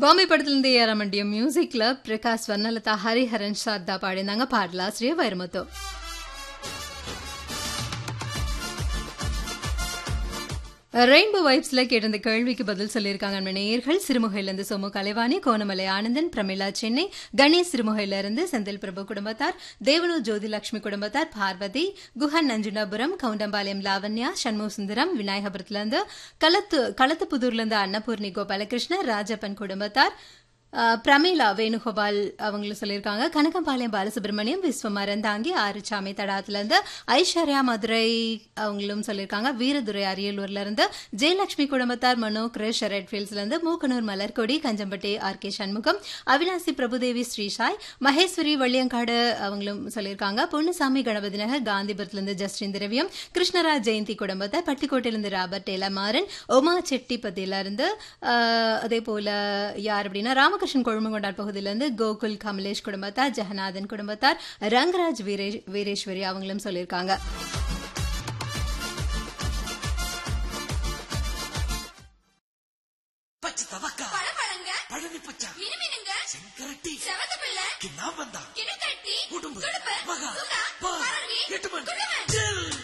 பாம்பே படத்திலிருந்து ஏறாமண்டிய மியூசிக்ல பிரகாஷ் வர்ணலதா ஹரிஹரன் சாரதா பாடினாங்க பாடலாசிரியர் வைரமுத்து ரெயின்போ வைப்ஸ்ல கேட்டிருந்த கேள்விக்கு பதில் சொல்லியிருக்காங்க நம்ம நேயர்கள் சிறுமுகையிலிருந்து சோமு கலைவாணி கோணமலை ஆனந்தன் பிரமிளா சென்னை கணேஷ் சிறுமுகையிலிருந்து செந்தில் பிரபு குடும்பத்தார் தேவனூர் ஜோதிலட்சுமி குடும்பத்தார் பார்வதி குஹன் நஞ்சுண்டாபுரம் கவுண்டம்பாளையம் லாவண்யா சண்முக சுந்தரம் விநாயகபுரத்திலிருந்து களத்து களத்துப்புதூர்லேருந்து அன்னபூர்ணி கோபாலகிருஷ்ணன் ராஜப்பன் குடும்பத்தார் அஹ், பிரமீளா வேணுகோபால் அவங்களும் சொல்லியிருக்காங்க கனகம்பாளையம் பாலசுப்ரமணியம் விஸ்வமரன் தாங்கி ஆறுச்சாமி தடாத்துலேருந்து ஐஸ்வர்யா மதுரை அவங்களும் சொல்லியிருக்காங்க வீரதுரை அரியலூர்ல இருந்து ஜெயலட்சுமி குடும்பத்தார் மனோ கிரிஷ் ரெட்ஃபீல்ட்ஸ்ல இருந்து மூக்கனூர் மலர்கொடி கஞ்சம்பட்டி ஆர் கே சண்முகம் அவினாசி பிரபுதேவி ஸ்ரீசாய் மகேஸ்வரி வள்ளியங்காடு அவங்களும் சொல்லியிருக்காங்க பொன்னுசாமி கணபதி நகர் காந்திபுரத்திலிருந்து ஜஸ்டின் திரவியம் கிருஷ்ணராஜ் ஜெயந்தி குடும்பத்தார் பட்டிக்கோட்டையிலிருந்து ராபர்ட் டேலமாறன் உமா செட்டிப்பதியில இருந்து அஹ், அதே போல யார் அப்படின்னா ராமகிருஷ்ணன் கொழுமங்கொண்டார் பகுதியிலிருந்து கோகுல் கமலேஷ் குடும்பத்தார் ஜெகநாதன் குடும்பத்தார் ரங்கராஜ் வீரே- வீரேஸ்வரி அவங்களும் சொல்லியிருக்காங்க பச்சை தவக்கா பழப்பழங்க பழனி பச்சா மினுமினுங்க செங்கரட்டி செவந்த பிள்ளை கிண்ணாம்பந்தா கிணக்கட்டி உடும்பு துடுப்பு மகா சுகா பா பரங்கி எட்டுமன் குடுமன்